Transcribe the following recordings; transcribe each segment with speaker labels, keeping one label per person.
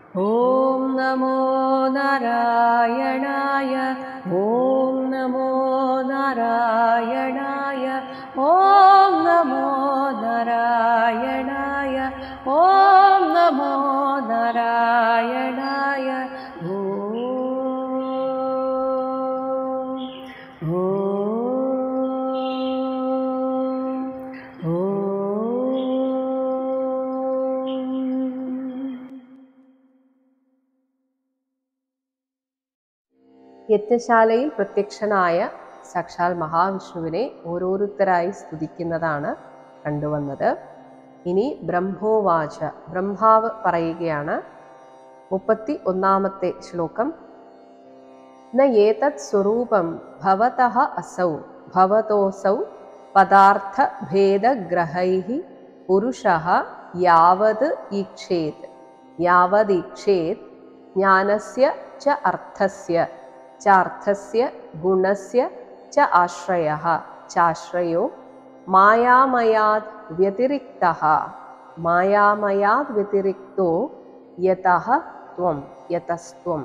Speaker 1: ॐ नमो नारायणाय ॐ नमो नारायणाय ॐ नमो नारायणाय ॐ नमो नारायणाय ॐ ॐ
Speaker 2: യജ്ഞശാലയിൽ പ്രത്യക്ഷനായ സാക്ഷാൽ മഹാവിഷ്ണുവിനെ ഓരോരുത്തരായി സ്തുതിക്കുന്നതാണ് കണ്ടുവന്നത് ഇനി ബ്രഹ്മോവാച ബ്രഹ്മാവ് പറയുകയാണ് മുപ്പത്തി ഒന്നാമത്തെ ശ്ലോകം ന ഏതത് സ്വരൂപം ഭവതഃ അസൗ ഭവതോസൗ പദാർത്ഥഭേദഗ്രഹൈ പുരുഷः യാവത് ഈക്ഷേത് യാവദീക്ഷേത് ജ്ഞാനസ്യ ച അർത്ഥസ്യ ചാർത്ഥസ്യ ഗുണസ്യ ച ആശ്രയः ചാശ്രയോ മായാമയാത് വ്യതിരിക്തः മായാമയാത് വ്യതിരിക്തോ യതഃ ത്വം യതസ്ത്വം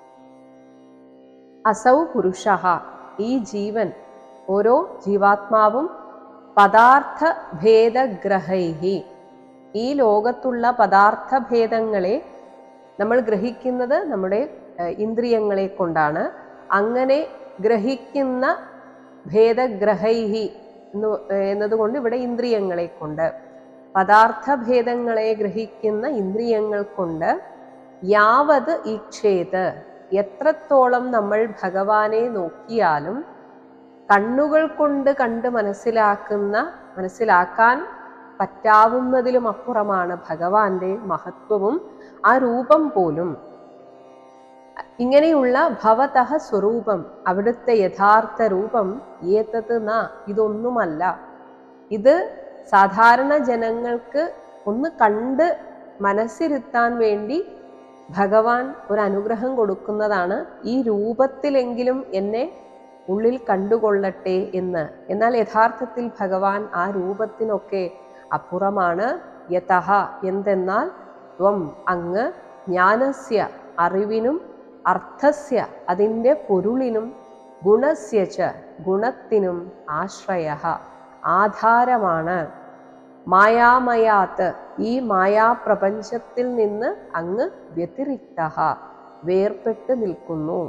Speaker 2: അസൗ പുരുഷ ഈ ജീവൻ ഓരോ ജീവാത്മാവും പദാർത്ഥ ഭേദഗ്രഹൈഹി ഈ ലോകത്തുള്ള പദാർത്ഥഭേദങ്ങളെ നമ്മൾ ഗ്രഹിക്കുന്നത് നമ്മുടെ ഏഹ്, ഇന്ദ്രിയങ്ങളെ കൊണ്ടാണ് അങ്ങനെ ഗ്രഹിക്കുന്ന ഭേദഗ്രഹൈഹി എന്ന് എന്നതുകൊണ്ട് ഇവിടെ ഇന്ദ്രിയങ്ങളെ കൊണ്ട് പദാർത്ഥഭേദങ്ങളെ ഗ്രഹിക്കുന്ന ഇന്ദ്രിയങ്ങൾ കൊണ്ട് യാവത് ഈക്ഷേത് എത്രത്തോളം നമ്മൾ ഭഗവാനെ നോക്കിയാലും കണ്ണുകൾ കൊണ്ട് കണ്ട് മനസ്സിലാക്കുന്ന മനസ്സിലാക്കാൻ പറ്റാവുന്നതിലും അപ്പുറമാണ് ഭഗവാന്റെ മഹത്വവും ആ രൂപം പോലും ഇങ്ങനെയുള്ള ഭവതഃ സ്വരൂപം അവിടുത്തെ യഥാർത്ഥ രൂപം ഏതത് ന ഇതൊന്നുമല്ല ഇത് സാധാരണ ജനങ്ങൾക്ക് ഒന്ന് കണ്ട് മനസ്സിരുത്താൻ വേണ്ടി ഭഗവാൻ ഒരു അനുഗ്രഹം കൊടുക്കുന്നതാണ് ഈ രൂപത്തിലെങ്കിലും എന്നെ ഉള്ളിൽ കണ്ടുകൊള്ളട്ടെ എന്ന് എന്നാൽ യഥാർത്ഥത്തിൽ ഭഗവാൻ ആ രൂപത്തിനൊക്കെ അപ്പുറമാണ് യതഹ എന്തെന്നാൽ ത്വം അങ്ങ് ജ്ഞാനസ്യ അറിവിനും അർത്ഥസ്യ അതിൻ്റെ പൊരുളിനും ഗുണസ്യ ച ഗുണത്തിനും ആശ്രയ ആധാരമാണ് മായാമയാത്ത് ഈ മായാപ്രപഞ്ചത്തിൽ നിന്ന് അങ്ങ് വ്യതിരിക്ത വേർപെട്ട് നിൽക്കുന്നു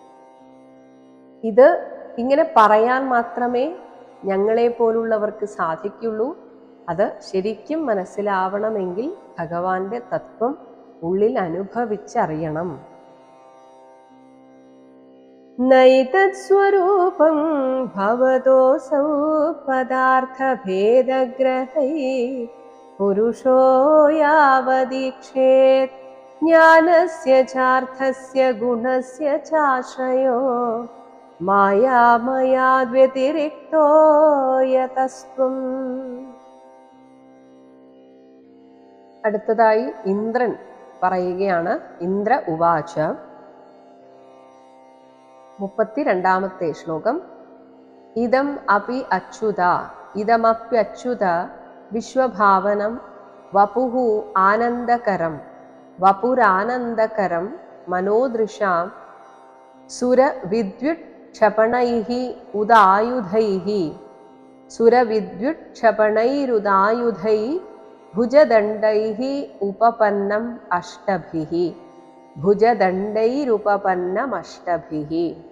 Speaker 2: ഇത് ഇങ്ങനെ പറയാൻ മാത്രമേ ഞങ്ങളെ പോലുള്ളവർക്ക് സാധിക്കുള്ളൂ അത് ശരിക്കും മനസ്സിലാവണമെങ്കിൽ ഭഗവാന്റെ തത്വം ഉള്ളിൽ അനുഭവിച്ചറിയണം നൈതത്സ്വരൂപം ഭവതോസൗ പദാർത്ഥഭേദഗ്രഹൈ പുരുഷോ യാവദീക്ഷേത് ജ്ഞാനസ്യ ചാർത്ഥസ്യ ഗുണസ്യ ചാശ്രയോ മായാമയാദ്വ്യതിരിക്തോ യതസ്ത്വം അടുത്തതായി ഇന്ദ്രൻ പറയുകയാണ് ഇന്ദ്ര ഉവാച മുപ്പത്തിരണ്ടാമത്തെ ശ്ലോകം ഇതം അപി അച്യുത ഇതമപ്യച്യുത വിശ്വഭാവനം വപുഹു ആനന്ദകരം വപുരാനന്ദകരം മനോദൃശാം സുരവിദ്യുക്ഷപണൈः ഉദായുധൈः സുരവിദ്യുക്ഷപണൈരുദായുധൈ ഭുജദണ്ഡൈः ഉപപന്നം അഷ്ടഭിः ഭുജദണ്ഡൈരുപപന്നമഷ്ടഭിः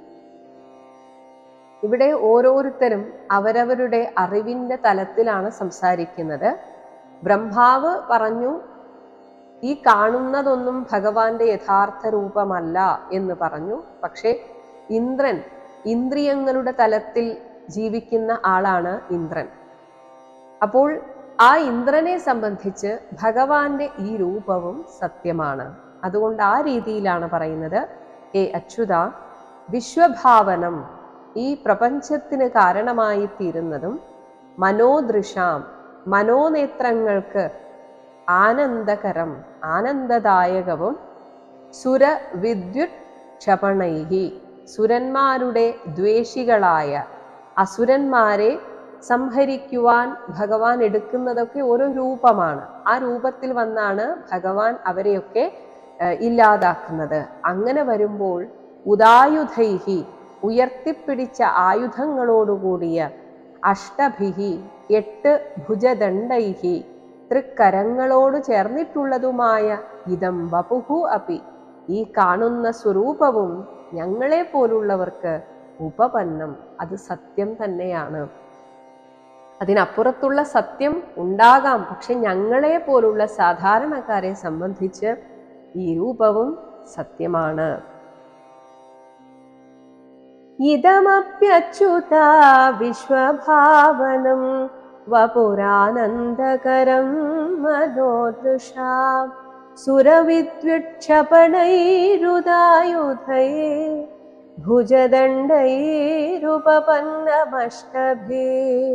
Speaker 2: ഇവിടെ ഓരോരുത്തരും അവരവരുടെ അറിവിന്റെ തലത്തിലാണ് സംസാരിക്കുന്നത് ബ്രഹ്മാവ് പറഞ്ഞു ഈ കാണുന്നതൊന്നും ഭഗവാന്റെ യഥാർത്ഥ രൂപമല്ല എന്ന് പറഞ്ഞു പക്ഷേ ഇന്ദ്രൻ ഇന്ദ്രിയങ്ങളുടെ തലത്തിൽ ജീവിക്കുന്ന ആളാണ് ഇന്ദ്രൻ അപ്പോൾ ആ ഇന്ദ്രനെ സംബന്ധിച്ച് ഭഗവാന്റെ ഈ രൂപവും സത്യമാണ് അതുകൊണ്ട് ആ രീതിയിലാണ് പറയുന്നത് ഏ അച്യുത വിശ്വഭാവനം ഈ പ്രപഞ്ചത്തിന് കാരണമായി തീരുന്നതും മനോദൃശാം മനോനേത്രങ്ങൾക്ക് ആനന്ദകരം ആനന്ദദായകവും സുര വിദ്യുത് ക്ഷപണൈഹി സുരന്മാരുടെ ദ്വേഷികളായ അസുരന്മാരെ സംഹരിക്കുവാൻ ഭഗവാൻ എടുക്കുന്നതൊക്കെ ഓരോ രൂപമാണ് ആ രൂപത്തിൽ വന്നാണ് ഭഗവാൻ അവരെയൊക്കെ ഏഹ്, ഇല്ലാതാക്കുന്നത് അങ്ങനെ വരുമ്പോൾ ഉദായുധൈഹി ഉയർത്തിപ്പിടിച്ച ആയുധങ്ങളോടുകൂടിയ അഷ്ടഭിഹി എട്ട് ഭുജദണ്ഡൈഹി തൃക്കരങ്ങളോട് ചേർന്നിട്ടുള്ളതുമായ ഇതം വപുഹു അപി ഈ കാണുന്ന സ്വരൂപവും ഞങ്ങളെ പോലുള്ളവർക്ക് ഉപപന്നം അത് സത്യം തന്നെയാണ് അതിനപ്പുറത്തുള്ള സത്യം ഉണ്ടാകാം പക്ഷെ ഞങ്ങളെ പോലുള്ള സാധാരണക്കാരെ സംബന്ധിച്ച് ഈ രൂപവും സത്യമാണ് ഇതമപ്യച്യുത വിശ്വഭാവനം വപുരാനന്ദകരം മനോദൃശാ സുരവിദ്വിക്ഷപണൈരുദായുധൈ ഭുജദണ്ഡൈരുപപന്നമഷ്ടഭേ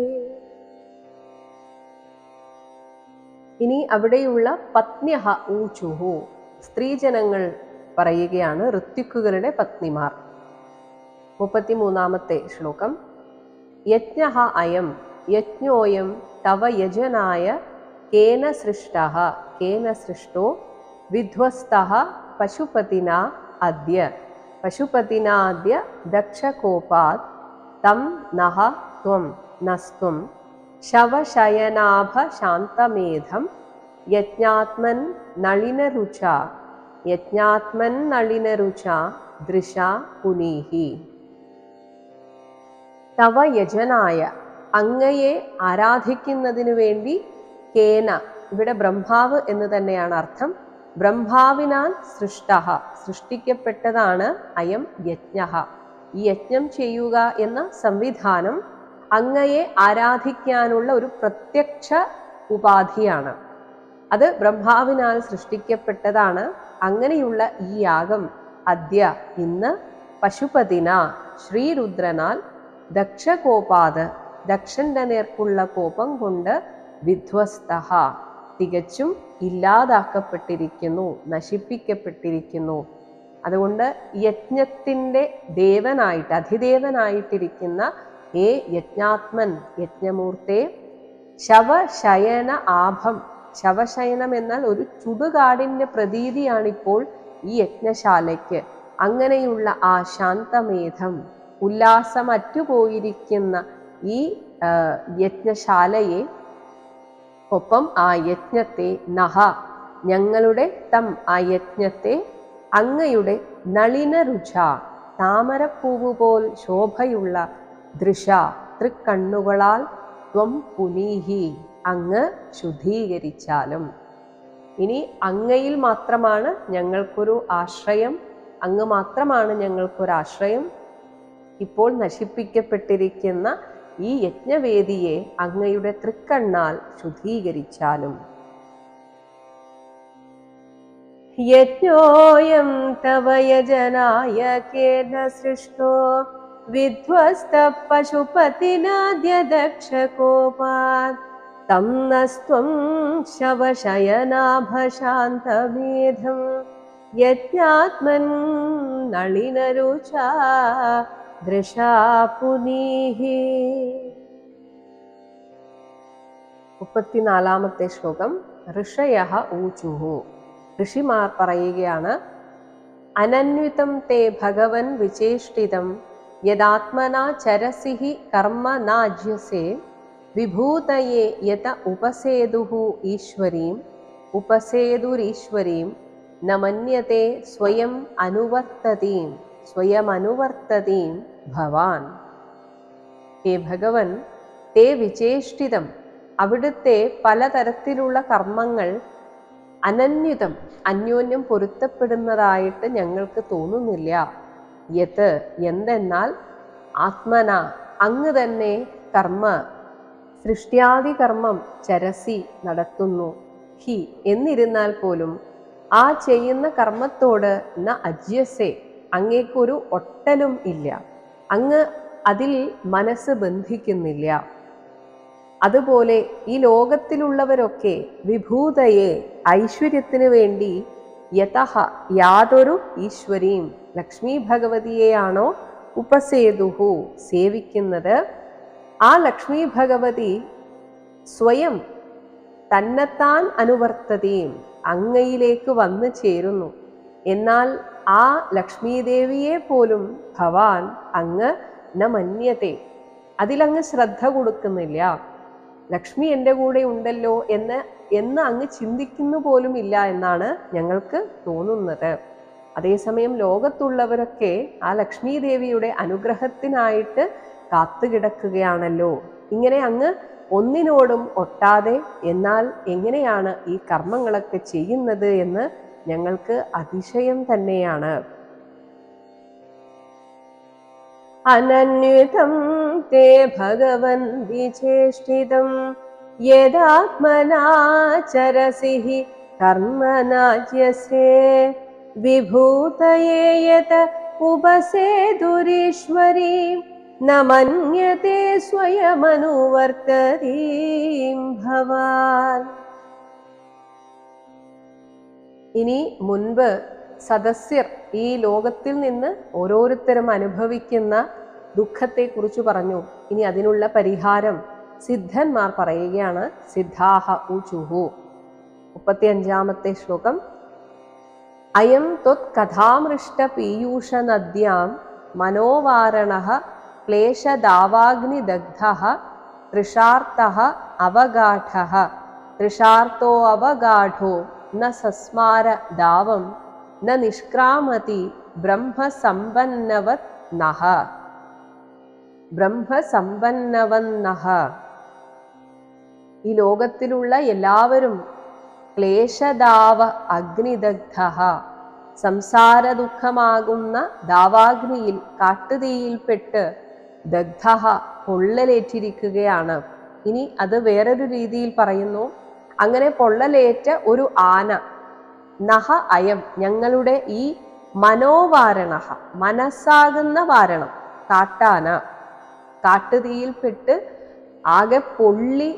Speaker 2: ഇനി അവിടെയുള്ള പത്ന്യഹ ഊചുഹു സ്ത്രീജനങ്ങൾ പറയുകയാണ് ഋത്വിക്കുകളുടെ പത്നിമാർ മുപ്പത്തിമൂന്നാമത്തെ ശ്ലോകം യജ്ഞ അയം യജ്ഞോയം തവ യജനായ കേന സൃഷ്ട കേന സൃഷ്ടോ വിധ്വസ്ത പശുപതിന അദ്യ പശുപതിനാദ്യ ദക്ഷകോപാത് തം നഹ ത്വം നസ്ത്വം ശവശയനാഭ ശാന്തമേധം യജ്ഞാത്മൻ നളിനരുച യജ്ഞാത്മൻ നളിനരുച ദൃശ പുനീഹി തവ യജനായ അങ്ങയെ ആരാധിക്കുന്നതിനു വേണ്ടി കേന ഇവിടെ ബ്രഹ്മാവ് എന്ന് തന്നെയാണ് അർത്ഥം ബ്രഹ്മാവിനാൽ സൃഷ്ട സൃഷ്ടിക്കപ്പെട്ടതാണ് അയം യജ്ഞ ഈ യജ്ഞം ചെയ്യുക എന്ന സംവിധാനം അങ്ങയെ ആരാധിക്കാനുള്ള ഒരു പ്രത്യക്ഷ ഉപാധിയാണ് അത് ബ്രഹ്മാവിനാൽ സൃഷ്ടിക്കപ്പെട്ടതാണ് അങ്ങനെയുള്ള ഈ യാഗം അദ്യ ഇന്ന് പശുപതിന ശ്രീരുദ്രനാൽ ദക്ഷകോപാത് ദക്ഷന്റെ നേർക്കുള്ള കോപം കൊണ്ട് വിധ്വസ്ത തികച്ചും ഇല്ലാതാക്കപ്പെട്ടിരിക്കുന്നു നശിപ്പിക്കപ്പെട്ടിരിക്കുന്നു അതുകൊണ്ട് യജ്ഞത്തിൻ്റെ ദേവനായിട്ട് അധിദേവനായിട്ടിരിക്കുന്ന ഏ യജ്ഞാത്മൻ യജ്ഞമൂർത്തെ ശവശയന ആഭം ശവശയനം എന്നാൽ ഒരു ചുടുകാടിൻ്റെ പ്രതീതിയാണിപ്പോൾ ഈ യജ്ഞശാലയ്ക്ക് അങ്ങനെയുള്ള ആ ശാന്തമേധം ഉല്ലാസമറ്റുപോയിരിക്കുന്ന ഈ ആ, യജ്ഞശാലയെ ഒപ്പം ആ യജ്ഞത്തെ നഹ ഞങ്ങളുടെ തം ആ യജ്ഞത്തെ അങ്ങയുടെ നളിനരുച താമരപ്പൂവ് പോൽ ശോഭയുള്ള ദൃശ തൃക്കണ്ണുകളാൽ ത്വം പുനീഹി അങ്ങ് ശുദ്ധീകരിച്ചാലും ഇനി അങ്ങയിൽ മാത്രമാണ് ഞങ്ങൾക്കൊരു ആശ്രയം അങ്ങ് മാത്രമാണ് ഞങ്ങൾക്കൊരു ആശ്രയം ഇപ്പോൾ നശിപ്പിക്കപ്പെട്ടിരിക്കുന്ന ഈ യജ്ഞവേദിയെ അങ്ങയുടെ തൃക്കണ്ണാൽ ശുദ്ധീകരിച്ചാലും യജ്ഞോയം തവ യജനായ കേന സൃഷ്ടോ വിധ്വസ്ത പശുപതിനാദ്യ ദക്ഷകോപാത് തം നസ്ത്വം ശവശയനാഭശാന്തമേധം യജ്ഞാത്മൻ നളിനരുച ദൃശാ പുനീഹി മുപ്പത്തിനാലാമത്തെ ശ്ലോകം ഋഷയ ഊചുഹു ഋഷിമാർ പറയുകയാണ് അനന്വിതം തേ ഭഗവൻ വിചേഷ്ടിതം യദാത്മനാ ചരസിഹി കർമ്മ നാജ്യസേ വിഭൂതയെ യത ഉപസേതുഹു ഈശ്വരീം ഉപസേതുരീശ്വരീം ന മന്യത്തെ സ്വയം അനുവർത്തതീം സ്വയം അനുവർത്തതീം ഭവാൻ ഹേ ഭഗവൻ തേ വിചേഷ്ടിതം അവിടുത്തെ പലതരത്തിലുള്ള കർമ്മങ്ങൾ അനന്യുതം അന്യോന്യം പൊരുത്തപ്പെടുന്നതായിട്ട് ഞങ്ങൾക്ക് തോന്നുന്നില്ല യത് എന്തെന്നാൽ ആത്മന അങ്ങ് തന്നെ കർമ്മ സൃഷ്ട്യാദി കർമ്മം ചരസി നടത്തുന്നു ഹി എന്നിരുന്നാൽ പോലും ആ ചെയ്യുന്ന കർമ്മത്തോട് ന അജ്യസേ അങ്ങേക്കൊരു ഒട്ടലും ഇല്ല അങ്ങ് അതിൽ മനസ്സ് ബന്ധിക്കുന്നില്ല അതുപോലെ ഈ ലോകത്തിലുള്ളവരൊക്കെ വിഭൂതയെ ഐശ്വര്യത്തിന് വേണ്ടി യതഹ യാതൊരു ഈശ്വരീം ലക്ഷ്മി ഭഗവതിയെയാണോ ഉപസേതുഹു സേവിക്കുന്നത് ആ ലക്ഷ്മി ഭഗവതി സ്വയം തന്നെത്താൻ അനുവർത്തതയും അങ്ങയിലേക്ക് വന്നു ചേരുന്നു എന്നാൽ ആ ലക്ഷ്മീദേവിയെ പോലും ഭവാൻ അങ്ങ് ന മന്യത്തെ അതിലങ്ങ് ശ്രദ്ധ കൊടുക്കുന്നില്ല ലക്ഷ്മി എൻ്റെ കൂടെ ഉണ്ടല്ലോ എന്ന് എന്ന് അങ്ങ് ചിന്തിക്കുന്നു പോലും ഇല്ല എന്നാണ് ഞങ്ങൾക്ക് തോന്നുന്നത് അതേസമയം ലോകത്തുള്ളവരൊക്കെ ആ ലക്ഷ്മി ദേവിയുടെ അനുഗ്രഹത്തിനായിട്ട് കാത്തുകിടക്കുകയാണല്ലോ ഇങ്ങനെ അങ്ങ് ഒന്നിനോടും ഒട്ടാതെ എന്നാൽ എങ്ങനെയാണ് ഈ കർമ്മങ്ങളൊക്കെ ചെയ്യുന്നത് എന്ന് ഞങ്ങൾക്ക് അതിശയം തന്നെയാണ് അനന്വിതം തേ ഭഗവൻ വിചേഷ്ടിതം യദാത്മനാചരസി ഹി കർമ്മനാജ്യസേ വിഭൂതയേ യത ഉപസേതുരീശ്വരീ ന മന്യത്തെ സ്വയമനുവർത്തതീം ഭവാൻ ഇനി മുൻപ് സദസ്യർ ഈ ലോകത്തിൽ നിന്ന് ഓരോരുത്തരും അനുഭവിക്കുന്ന ദുഃഖത്തെക്കുറിച്ച് പറഞ്ഞു ഇനി അതിനുള്ള പരിഹാരം സിദ്ധന്മാർ പറയുകയാണ് സിദ്ധാഹ ഉചുഹു മുപ്പത്തിയഞ്ചാമത്തെ ശ്ലോകം അയം ത്വത് കഥാമൃഷ്ട പീയൂഷ നദ്യാം മനോവാരണ ക്ലേശദാവാഗ്നിദഗ്ധ തൃഷാർത്ത അവഗാഠ തൃഷാർത്തോ അവഗാഠോ ന സസ്മാര ദാവം ന നിഷ്ക്രാമതി ബ്രഹ്മസമ്പന്നവത് നഹ ബ്രഹ്മസമ്പന്നവന്നഹ ഈ ലോകത്തിലുള്ള എല്ലാവരും ക്ലേശദാവ അഗ്നിദഗ്ധ സംസാര ദുഃഖമാകുന്ന ദാവാഗ്നിയിൽ കാട്ടുതീയിൽപ്പെട്ട് ദഗ്ധ പൊള്ളലേറ്റിരിക്കുകയാണ് ഇനി അത് വേറൊരു രീതിയിൽ പറയുന്നു അങ്ങനെ പൊള്ളലേറ്റ ഒരു ആന നഹ അയം ഞങ്ങളുടെ ഈ മനോവാരണ മനസ്സാകുന്ന വാരണം കാട്ടാന കാട്ടുതീയിൽപ്പെട്ട് ആകെ പൊള്ളി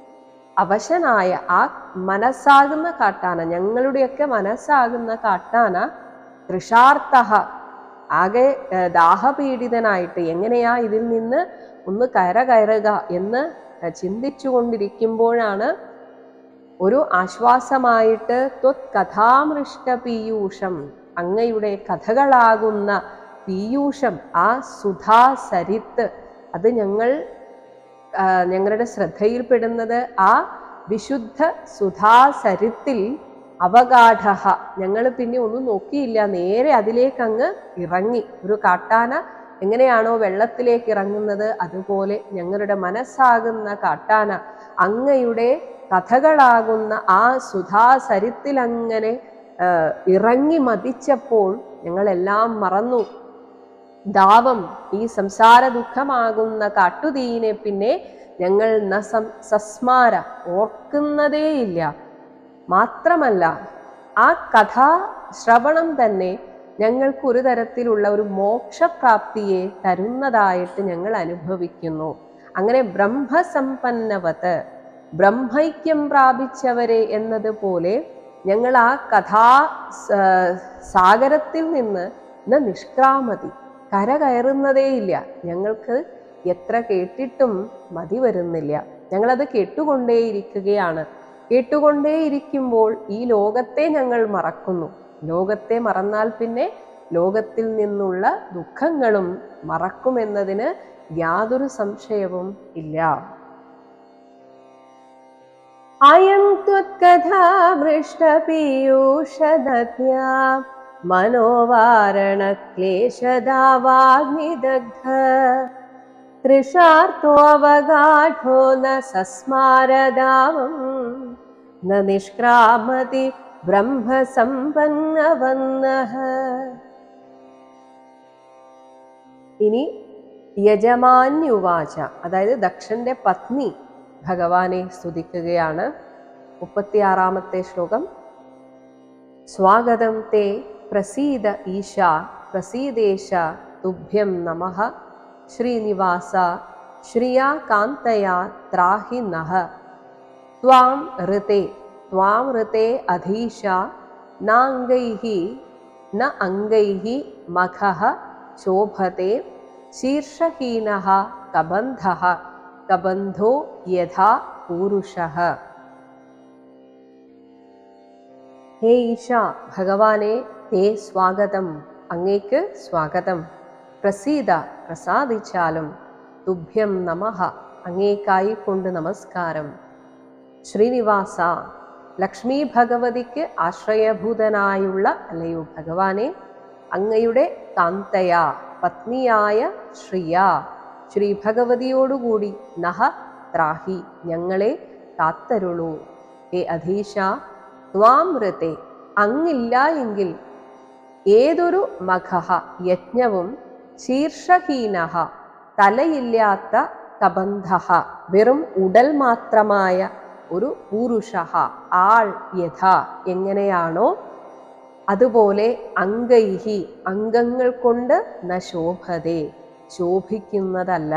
Speaker 2: അവശനായ ആ മനസ്സാകുന്ന കാട്ടാന ഞങ്ങളുടെയൊക്കെ മനസ്സാകുന്ന കാട്ടാന തൃഷാർത്ഥ ആകെ ഏർ, ദാഹപീഡിതനായിട്ട് എങ്ങനെയാ ഇതിൽ നിന്ന് ഒന്ന് കര കയറുക എന്ന് ഏർ, ചിന്തിച്ചു കൊണ്ടിരിക്കുമ്പോഴാണ് ഒരു ആശ്വാസമായിട്ട് ത്വത് കഥാമൃഷ്ട പീയൂഷം അങ്ങയുടെ കഥകളാകുന്ന പീയൂഷം ആ സുധാ സരിത്ത് അത് ഞങ്ങൾ ആ, ഞങ്ങളുടെ ശ്രദ്ധയിൽപ്പെടുന്നത് ആ വിശുദ്ധ സുധാസരിത്തിൽ അവഗാഠ ഞങ്ങൾ പിന്നെ ഒന്നും നോക്കിയില്ല നേരെ അതിലേക്ക് അങ്ങ് ഇറങ്ങി ഒരു കാട്ടാന എങ്ങനെയാണോ വെള്ളത്തിലേക്ക് ഇറങ്ങുന്നത് അതുപോലെ ഞങ്ങളുടെ മനസ്സാകുന്ന കാട്ടാന അങ്ങയുടെ കഥകളാകുന്ന ആ സുധാസരിത്തിൽ അങ്ങനെ ആ, ഇറങ്ങി മതിച്ചപ്പോൾ ഞങ്ങളെല്ലാം മറന്നു ദാവം ഈ സംസാര ദുഃഖമാകുന്ന കാട്ടുതീയിനെ പിന്നെ ഞങ്ങൾ ന സം സസ്മാര ഓർക്കുന്നതേയില്ല മാത്രമല്ല ആ കഥാ ശ്രവണം തന്നെ ഞങ്ങൾക്ക് ഒരു തരത്തിലുള്ള ഒരു മോക്ഷപ്രാപ്തിയെ തരുന്നതായിട്ട് ഞങ്ങൾ അനുഭവിക്കുന്നു അങ്ങനെ ബ്രഹ്മസമ്പന്നവത് ബ്രഹ്മൈക്യം പ്രാപിച്ചവരെ എന്നതുപോലെ ഞങ്ങൾ ആ കഥാ സ- സാഗരത്തിൽ നിന്ന് ന നിഷ്ക്രാമതി കര കയറുന്നതേയില്ല ഞങ്ങൾക്ക് എത്ര കേട്ടിട്ടും മതി വരുന്നില്ല ഞങ്ങളത് കേട്ടുകൊണ്ടേയിരിക്കുകയാണ് കേട്ടുകൊണ്ടേയിരിക്കുമ്പോൾ ഈ ലോകത്തെ ഞങ്ങൾ മറക്കുന്നു ലോകത്തെ മറന്നാൽ പിന്നെ ലോകത്തിൽ നിന്നുള്ള ദുഃഖങ്ങളും മറക്കുമെന്നതിന് യാതൊരു സംശയവും ഇല്ല അയം ത്വത്കഥാമൃഷ്ടപീയൂഷദധ്യാ മനോവാരണക്ലേശദാവാഗ്നിദഗ്ധ തൃഷാർത്തോऽവഗാഠോ ന സസ്മാരദാവം ന നിഷ്ക്രാമതി ബ്രഹ്മസമ്പന്നവന്നഃ ഇനി യജമാന്യുവാച അതായത് ദക്ഷന്റെ പത്നി ഭഗവാനെ സ്തുതിക്കുകയാണ് മുപ്പത്തിയാറാമത്തെ ശ്ലോകം സ്വാഗതം തേ പ്രസീദ ഈശ പ്രസീദേശ തുഭ്യം നമഃ ശ്രീനിവാസ ശ്രിയാ കാന്തയാ ത്രാഹി നഃ ത്വാം ഋത്തെ ത്വാം ഋത്തെ അധീശ നാംഗൈः ന അംഗൈः മഖഃ ശോഭത്തെ ശീർഷഹീനഃ കബന്ധഃ കബന്ധോ യഥാ പൂരുഷഃ ഹേ ഈശ ഭഗവാനെ തേ സ്വാഗതം അങ്ങേക്ക് സ്വാഗതം പ്രസീത പ്രസാദിച്ചാലും തുഭ്യം നമഃ അങ്ങേക്കായി കൊണ്ട് നമസ്കാരം ശ്രീനിവാസ ലക്ഷ്മി ഭഗവതിക്ക് ആശ്രയഭൂതനായുള്ള അല്ലയോ ഭഗവാനെ അങ്ങയുടെ കാന്തയ പത്നിയായ ശ്രീയ ശ്രീ ഭഗവതിയോടുകൂടി നഹ ത്രാഹി ഞങ്ങളെ കാത്തരുളൂ ഹേ അധീശ ത്വാമൃത്തെ അങ്ങില്ല എങ്കിൽ ഏതൊരു മഖഹ യജ്ഞവും ശീർഷഹീന തലയില്ലാത്ത കബന്ധ വെറും ഉടൽ മാത്രമായ ഒരു പുരുഷ ആൾ യഥ എങ്ങനെയാണോ അതുപോലെ അംഗൈഹി അംഗങ്ങൾ കൊണ്ട് ന ശോഭതേ ശോഭിക്കുന്നതല്ല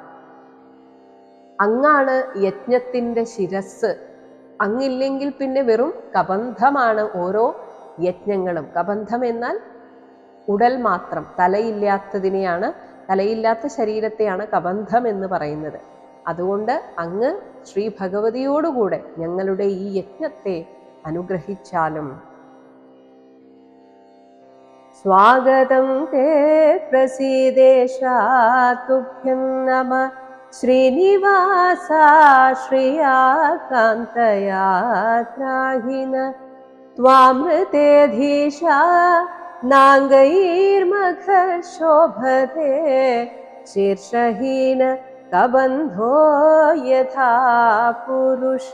Speaker 2: അങ്ങാണ് യജ്ഞത്തിന്റെ ശിരസ് അങ്ങില്ലെങ്കിൽ പിന്നെ വെറും കബന്ധമാണ് ഓരോ യജ്ഞങ്ങളും കബന്ധം എന്നാൽ ഉടൽ മാത്രം തലയില്ലാത്തതിനെയാണ് തലയില്ലാത്ത ശരീരത്തെയാണ് കബന്ധം എന്ന് പറയുന്നത് അതുകൊണ്ട് അങ്ങ് ശ്രീ ഭഗവതിയോടുകൂടെ ഞങ്ങളുടെ ഈ യജ്ഞത്തെ അനുഗ്രഹിച്ചാലും സ്വാഗതം തേ പ്രസീദേശാ തുഭ്യം നമ ശ്രീനിവാസ ശ്രിയാ കാന്തയാ ത്രാഹിന त्वामृतेऽधीश नाङ्गैर्मघ शोभते शीर्षहीन कबन्धो यथा पुरुष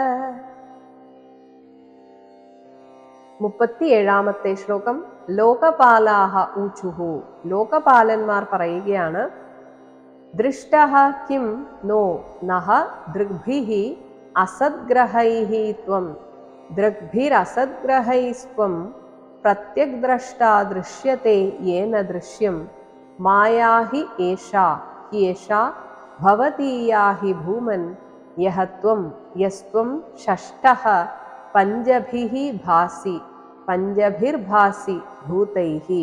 Speaker 2: മുപ്പത്തിയേഴാമത്തെ ശ്ലോകം ലോകപാലാഹ ഊച്ചുഹു ലോകപാലന്മാർ പറയുകയാണ് ദൃഷ്ട കിം നോ നഹ ദൃഗ്ഭിഹി അസദ്ഗ്രഹൈഹി ത്വം ദൃഗ്ഭിരസദ്ഗ്രഹൈസ്ത്വം പ്രത്യഗ്ദ്രഷ്ടാ ദൃശ്യത്തെ യേന ദൃശ്യം മായാ ഹി ഏഷാ ഹ്യേഷാ ഭവതീയാ ഹി ഭൂമൻ യഹ ത്വം യസ്ത്വം ഷഷ്ടഃ പഞ്ചഭിः ഭാസി പഞ്ചഭിർഭാസി ഭൂതൈഹി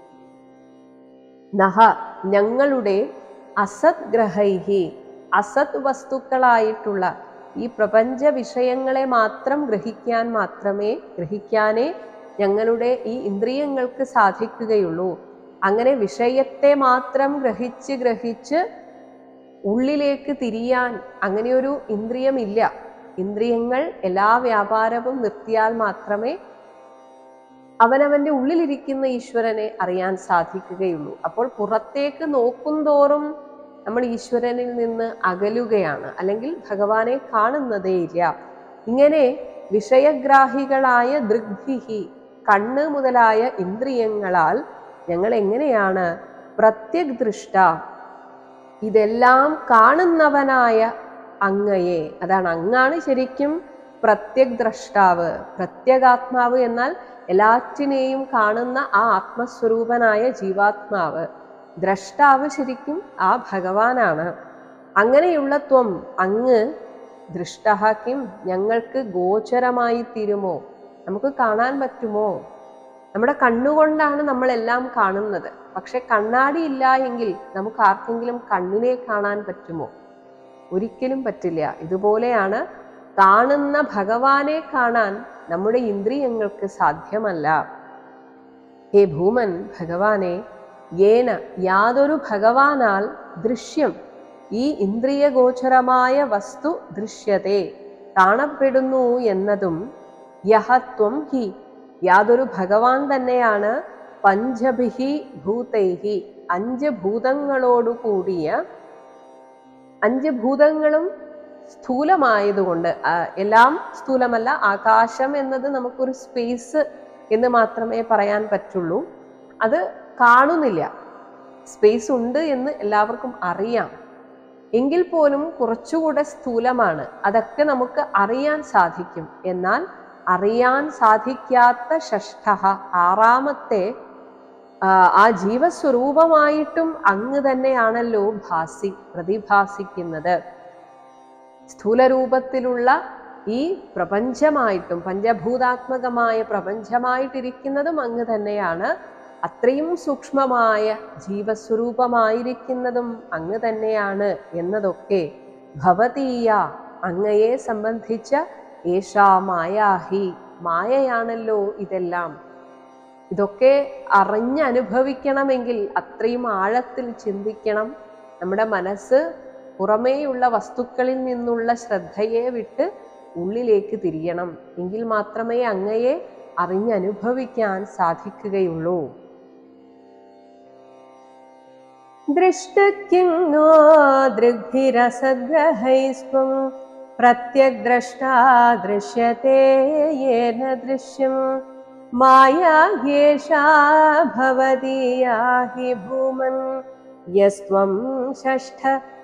Speaker 2: നഹ ഞങ്ങളുടെ അസത് ഗ്രഹൈഹി അസത് വസ്തുക്കളായിട്ടുള്ള ഈ പ്രപഞ്ച വിഷയങ്ങളെ മാത്രം ഗ്രഹിക്കാൻ മാത്രമേ ഗ്രഹിക്കാനേ ഞങ്ങളുടെ ഈ ഇന്ദ്രിയങ്ങൾക്ക് സാധിക്കുകയുള്ളൂ അങ്ങനെ വിഷയത്തെ മാത്രം ഗ്രഹിച്ച് ഗ്രഹിച്ച് ഉള്ളിലേക്ക് തിരിയാൻ അങ്ങനെയൊരു ഇന്ദ്രിയമില്ല ഇന്ദ്രിയങ്ങൾ എല്ലാ വ്യാപാരവും നിർത്തിയാൽ മാത്രമേ അവനവന്റെ ഉള്ളിലിരിക്കുന്ന ഈശ്വരനെ അറിയാൻ സാധിക്കുകയുള്ളൂ അപ്പോൾ പുറത്തേക്ക് നോക്കുന്തോറും നമ്മൾ ഈശ്വരനിൽ നിന്ന് അകലുകയാണ് അല്ലെങ്കിൽ ഭഗവാനെ കാണുന്നതേയില്ല ഇങ്ങനെ വിഷയഗ്രാഹികളായ ദൃഗ്ഭിഹി കണ്ണ് മുതലായ ഇന്ദ്രിയങ്ങളാൽ ഞങ്ങൾ എങ്ങനെയാണ് പ്രത്യഗ് ദൃഷ്ട ഇതെല്ലാം കാണുന്നവനായ അങ്ങയെ അതാണ് അങ്ങാണ് ശരിക്കും പ്രത്യഗ് ദ്രഷ്ടാവ് പ്രത്യേകാത്മാവ് എന്നാൽ എല്ലാറ്റിനെയും കാണുന്ന ആ ആത്മസ്വരൂപനായ ജീവാത്മാവ് ദ്രഷ്ടാവ് ശരിക്കും ആ ഭഗവാനാണ് അങ്ങനെയുള്ള ത്വം അങ്ങ് ദൃഷ്ട കിം ഞങ്ങൾക്ക് ഗോചരമായി തീരുമോ നമുക്ക് കാണാൻ പറ്റുമോ നമ്മുടെ കണ്ണുകൊണ്ടാണ് നമ്മളെല്ലാം കാണുന്നത് പക്ഷെ കണ്ണാടി ഇല്ല എങ്കിൽ നമുക്ക് ആർക്കെങ്കിലും കണ്ണിനെ കാണാൻ പറ്റുമോ ഒരിക്കലും പറ്റില്ല ഇതുപോലെയാണ് കാണുന്ന ഭഗവാനെ കാണാൻ നമ്മുടെ ഇന്ദ്രിയങ്ങൾക്ക് സാധ്യമല്ല ഹേ ഭൂമൻ ഭഗവാനെ ഏന യാതൊരു ഭഗവാനാൽ ദൃശ്യം ഈ ഇന്ദ്രിയഗോചരമായ വസ്തു ദൃശ്യത്തെ കാണപ്പെടുന്നു എന്നതും യഹത്വം ഹി യാതൊരു ഭഗവാൻ തന്നെയാണ് പഞ്ചഭിഹി ഭൂതൈഹി അഞ്ച് ഭൂതങ്ങളോടു കൂടിയ അഞ്ച് ഭൂതങ്ങളും സ്ഥൂലമായതുകൊണ്ട് ആ, എല്ലാം സ്ഥൂലമല്ല ആകാശം എന്നത് നമുക്കൊരു സ്പേസ് എന്ന് മാത്രമേ പറയാൻ പറ്റുള്ളൂ അത് കാണുന്നില്ല സ്പേസ് ഉണ്ട് എന്ന് എല്ലാവർക്കും അറിയാം എങ്കിൽ പോലും കുറച്ചുകൂടെ സ്ഥൂലമാണ് അതൊക്കെ നമുക്ക് അറിയാൻ സാധിക്കും എന്നാൽ അറിയാൻ സാധിക്കാത്ത ഷഷ്ഠ ആറാമത്തെ ആ, ആ ജീവസ്വരൂപമായിട്ടും അങ്ങ് തന്നെയാണല്ലോ ഭാസി പ്രതിഭാസിക്കുന്നത് സ്ഥൂലരൂപത്തിലുള്ള ഈ പ്രപഞ്ചമായിട്ടും പഞ്ചഭൂതാത്മകമായ പ്രപഞ്ചമായിട്ടിരിക്കുന്നതും അങ്ങ് തന്നെയാണ് അത്രയും സൂക്ഷ്മമായ ജീവസ്വരൂപമായിരിക്കുന്നതും അങ്ങ് തന്നെയാണ് എന്നതൊക്കെ ഭവതീയ അങ്ങയെ സംബന്ധിച്ച ഏഷാ മായാഹി മായയാണല്ലോ ഇതെല്ലാം ഇതൊക്കെ അറിഞ്ഞനുഭവിക്കണമെങ്കിൽ അത്രയും ആഴത്തിൽ ചിന്തിക്കണം നമ്മുടെ മനസ്സ് പുറമേയുള്ള വസ്തുക്കളിൽ നിന്നുള്ള ശ്രദ്ധയെ വിട്ട് ഉള്ളിലേക്ക് തിരിയണം എങ്കിൽ മാത്രമേ അങ്ങയെ അറിഞ്ഞനുഭവിക്കാൻ സാധിക്കുകയുള്ളൂ ദൃഷ്ടക്കിങ്ങോ ദൃഗ്ഭിരസഗ്രഹൈസ്വം പ്രത്യഗ്ദ്രഷ്ടാ ദൃശ്യത്തെ യേന ദൃശ്യം മായാ യേഷാ ഭവതീയാ ഹി ഭൂമൻ യസ്ത്വം ഷഷ്ഠ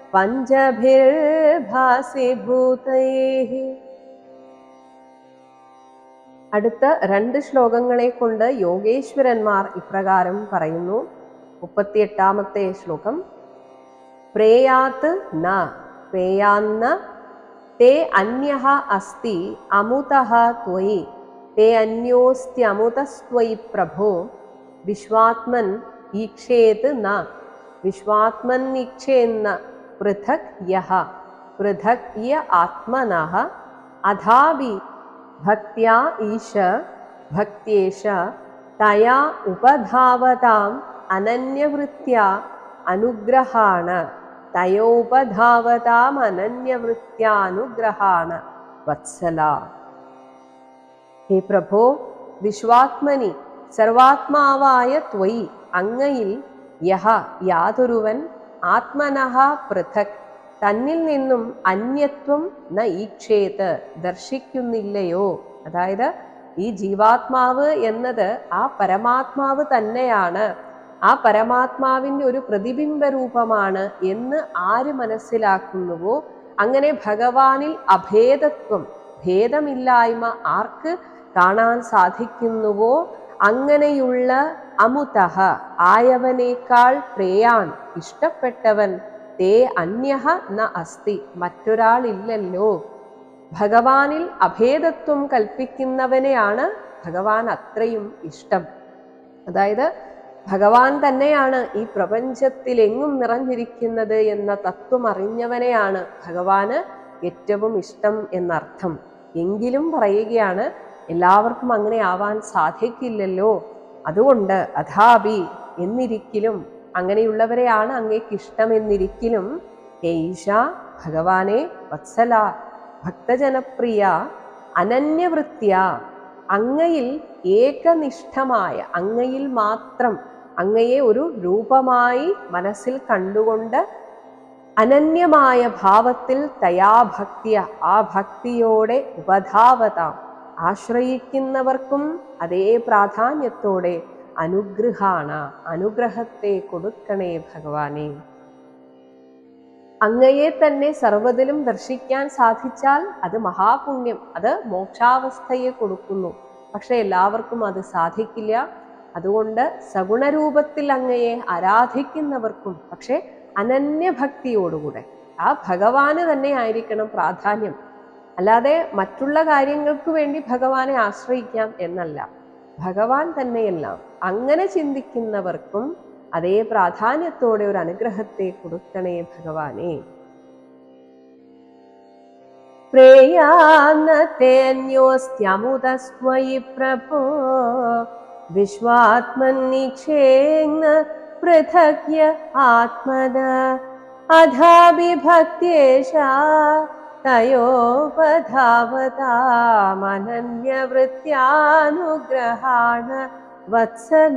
Speaker 2: പഞ്ചഭിർഭാസി ഭൂതൈः അടുത്ത രണ്ട് ശ്ലോകങ്ങളെ കൊണ്ട് യോഗേശ്വരന്മാർ ഇപ്രകാരം പറയുന്നു മുപ്പത്തിയെട്ടാമത്തെ ശ്ലോകം പ്രേയാത്ത് ന പ്രേയാന്ന തേ അന്യഃ അസ്തി അമുതഃ ത്വയി തേ അന്യോസ്ത്യമുതസ്ത്വയി പ്രഭോ വിശ്വാത്മൻ ഈക്ഷേത് ന വിശ്വാത്മൻ ഈക്ഷേന്ന പൃഥക് യഹ പൃഥക് യ ആത്മനഃ അഥാപി ഭക്ത്യാ ഈശ ഭക്ത്യേഷ തയാ ഉപധാവതാം അനന്യവൃത്യ അനുഗ്രഹാണ തയോപധാവതാം അനന്യവൃത്യാനുഗ്രഹാണ വത്സല ഹേ പ്രഭോ വിശ്വാത്മനി സർവാത്മാവായ ത്വയി അങ്ങയിൽ യഹ യാതൊരുവൻ ആത്മനഃ പൃഥക് തന്നിൽ നിന്നും അന്യത്വം ന ഈക്ഷേത് ദർശിക്കുന്നില്ലയോ അതായത് ഈ ജീവാത്മാവ് എന്നത് ആ പരമാത്മാവ് തന്നെയാണ് ആ പരമാത്മാവിൻ്റെ ഒരു പ്രതിബിംബ രൂപമാണ് എന്ന് ആര് മനസ്സിലാക്കുന്നുവോ അങ്ങനെ ഭഗവാനിൽ അഭേദത്വം ഭേദമില്ലായ്മ ആർക്ക് കാണാൻ സാധിക്കുന്നുവോ അങ്ങനെയുള്ള അമുതഹ ആയവനേക്കാൾ പ്രേയാൻ ഇഷ്ടപ്പെട്ടവൻ തേ അന്യഹ ന അസ്തി മറ്റൊരാളില്ലല്ലോ ഭഗവാനിൽ അഭേദത്വം കൽപ്പിക്കുന്നവനെയാണ് ഭഗവാൻ അത്രയും ഇഷ്ടം അതായത് ഭഗവാൻ തന്നെയാണ് ഈ പ്രപഞ്ചത്തിൽ എങ്ങും നിറഞ്ഞിരിക്കുന്നത് എന്ന തത്വം അറിഞ്ഞവനെയാണ് ഭഗവാന് ഏറ്റവും ഇഷ്ടം എന്നർത്ഥം എങ്കിലും പറയുകയാണ് എല്ലാവർക്കും അങ്ങനെ ആവാൻ സാധിക്കില്ലല്ലോ അതുകൊണ്ട് അഥാപി എന്നിരിക്കലും അങ്ങനെയുള്ളവരെയാണ് അങ്ങേക്ക് ഇഷ്ടമെന്നിരിക്കലും ഏഷ ഭഗവാനെ വത്സല ഭക്തജനപ്രിയ അനന്യവൃത്യ അങ്ങയിൽ ഏകനിഷ്ഠമായ അങ്ങയിൽ മാത്രം അങ്ങയെ ഒരു രൂപമായി മനസ്സിൽ കണ്ടുകൊണ്ട് അനന്യമായ ഭാവത്തിൽ തയാഭക്തിയ ആ ഭക്തിയോടെ ഉപധാവതാം ആശ്രയിക്കുന്നവർക്കും അതേ പ്രാധാന്യത്തോടെ അനുഗ്രഹാണ അനുഗ്രഹത്തെ കൊടുക്കണേ ഭഗവാനെ അങ്ങയെ തന്നെ സർവ്വതിലും ദർശിക്കാൻ സാധിച്ചാൽ അത് മഹാപുണ്യം അത് മോക്ഷാവസ്ഥയെ കൊടുക്കുന്നു പക്ഷെ എല്ലാവർക്കും അത് സാധിക്കില്ല അതുകൊണ്ട് സഗുണരൂപത്തിൽ അങ്ങയെ ആരാധിക്കുന്നവർക്കും പക്ഷെ അനന്യഭക്തിയോടുകൂടെ ആ ഭഗവാന് തന്നെ ആയിരിക്കണം പ്രാധാന്യം അല്ലാതെ മറ്റുള്ള കാര്യങ്ങൾക്ക് വേണ്ടി ഭഗവാനെ ആശ്രയിക്കാം എന്നല്ല ഭഗവാൻ തന്നെയെല്ലാം അങ്ങനെ ചിന്തിക്കുന്നവർക്കും അതേ പ്രാധാന്യത്തോടെ ഒരു അനുഗ്രഹത്തെ കൊടുക്കണേ ഭഗവാനെ പ്രേയാന്നതേന്യോസ്ത്യമുതസ്ത്വയി പ്രഭോ വിശ്വാത്മന്നീക്ഷേന്ന പൃഥക്യ ആത്മന അധാഭിഭക്തേഷാ തയോപധാവതാമനന്യവൃത്യാനുഗ്രഹാണ വത്സല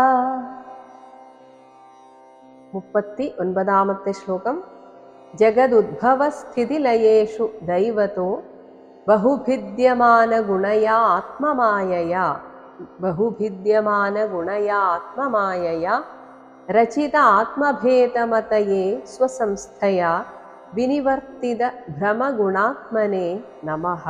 Speaker 2: മുപ്പത്തി ഒൻപതാമത്തെ ശ്ലോകം ജഗദുദ്ഭവസ്ഥിതിലയേഷു ദൈവതോ ബഹുഭിദ്യമാനഗുണയാ ആത്മമായയാ ബഹുഭിദ്യമാനഗുണയാ ആത്മമായയാ രചിത ആത്മഭേദമതയേ സ്വസംസ്ഥയാ വിനിവർത്തിത ഭ്രമഗുണാത്മനെ നമഃ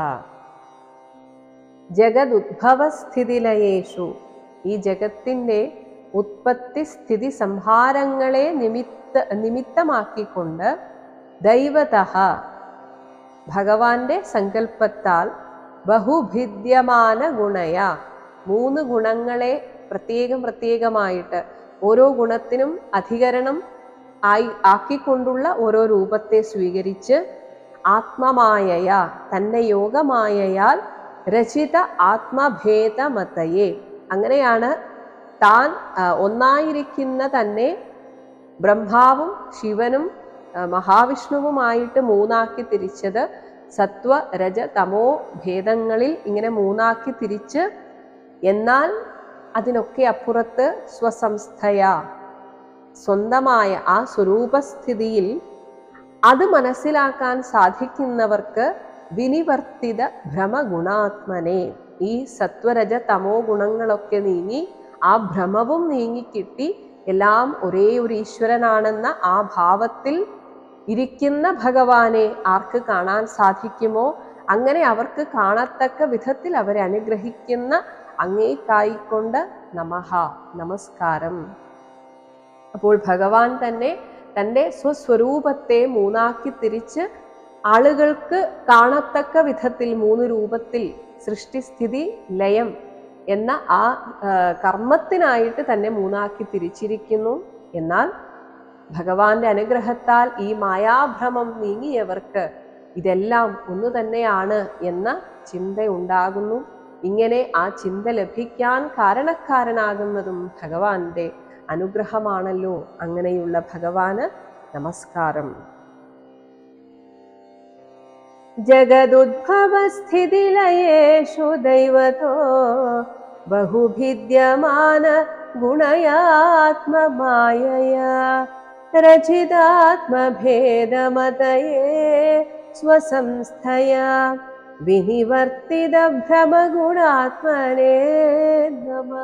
Speaker 2: ജഗദുദ്ഭവസ്ഥിതിലയേഷു ഈ ജഗത്തിൻ്റെ ഉത്പത്തി സ്ഥിതി സംഹാരങ്ങളെ നിമിത്ത നിമിത്തമാക്കിക്കൊണ്ട് ദൈവതഃ ഭഗവാന്റെ സങ്കല്പത്താൽ ബഹുഭിദ്യമാന ഗുണയ മൂന്ന് ഗുണങ്ങളെ പ്രത്യേകം പ്രത്യേകമായിട്ട് ഓരോ ഗുണത്തിനും അധികരണം ആയി ആക്കിക്കൊണ്ടുള്ള ഓരോ രൂപത്തെ സ്വീകരിച്ച് ആത്മമായയ തന്നെ യോഗമായയാൽ രചിത ആത്മഭേദമതയെ അങ്ങനെയാണ് താൻ ആ, ഒന്നായിരിക്കുന്ന തന്നെ ബ്രഹ്മാവും ശിവനും ആ, മഹാവിഷ്ണുവുമായിട്ട് മൂന്നാക്കി തിരിച്ചത് സത്വ രജ തമോ ഭേദങ്ങളിൽ ഇങ്ങനെ മൂന്നാക്കി തിരിച്ച് എന്നാൽ അതിനൊക്കെ അപ്പുറത്ത് സ്വസംസ്ഥയ സ്വന്തമായ ആ സ്വരൂപസ്ഥിതിയിൽ അത് മനസ്സിലാക്കാൻ സാധിക്കുന്നവർക്ക് വിനിവർത്തിത ഭ്രമഗുണാത്മനെ ഈ സത്വരജ തമോ ഗുണങ്ങളൊക്കെ നീങ്ങി ആ ഭ്രമവും നീങ്ങിക്കിട്ടി എല്ലാം ഒരേ ഒരു ഈശ്വരനാണെന്ന ആ ഭാവത്തിൽ ഇരിക്കുന്ന ഭഗവാനെ ആർക്ക് കാണാൻ സാധിക്കുമോ അങ്ങനെ അവർക്ക് കാണത്തക്ക വിധത്തിൽ അവരെ അനുഗ്രഹിക്കുന്ന അങ്ങേക്കായിക്കൊണ്ട് നമഃ നമസ്കാരം അപ്പോൾ ഭഗവാൻ തന്നെ തൻ്റെ സ്വസ്വരൂപത്തെ മൂന്നാക്കി തിരിച്ച് ആളുകൾക്ക് കാണത്തക്ക വിധത്തിൽ മൂന്ന് രൂപത്തിൽ സൃഷ്ടിസ്ഥിതി ലയം എന്ന ആ ആ, കർമ്മത്തിനായിട്ട് തന്നെ മൂന്നാക്കി തിരിച്ചിരിക്കുന്നു എന്നാൽ ഭഗവാന്റെ അനുഗ്രഹത്താൽ ഈ മായാഭ്രമം നീങ്ങിയവർക്ക് ഇതെല്ലാം ഒന്നു തന്നെയാണ് എന്ന ചിന്ത ഉണ്ടാകുന്നു ഇങ്ങനെ ആ ചിന്ത ലഭിക്കാൻ കാരണക്കാരനാകുന്നതും ഭഗവാന്റെ അനുഗ്രഹമാണല്ലോ അങ്ങനെയുള്ള ഭഗവാന് നമസ്കാരം ജഗദുദ്ഭവസ്ഥിതിലയേഷു ദൈവതോ ബഹുഭിദ്യമാന ഗുണയാത്മമായയാ രചിതാത്മഭേദമതയേ സ്വസംസ്ഥയാ വിനിവർത്തിത ഭ്രമഗുണാത്മനേ നമഃ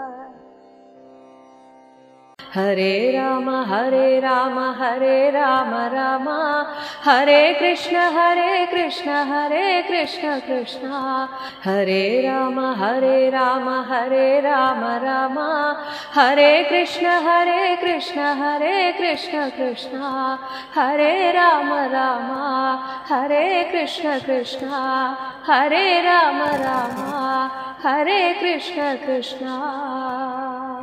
Speaker 1: हरे राम हरे राम हरे राम राम हरे कृष्ण हरे कृष्ण हरे कृष्ण कृष्ण हरे राम हरे राम हरे राम राम हरे कृष्ण हरे कृष्ण हरे कृष्ण कृष्ण हरे राम राम हरे कृष्ण कृष्ण हरे राम राम हरे कृष्ण कृष्ण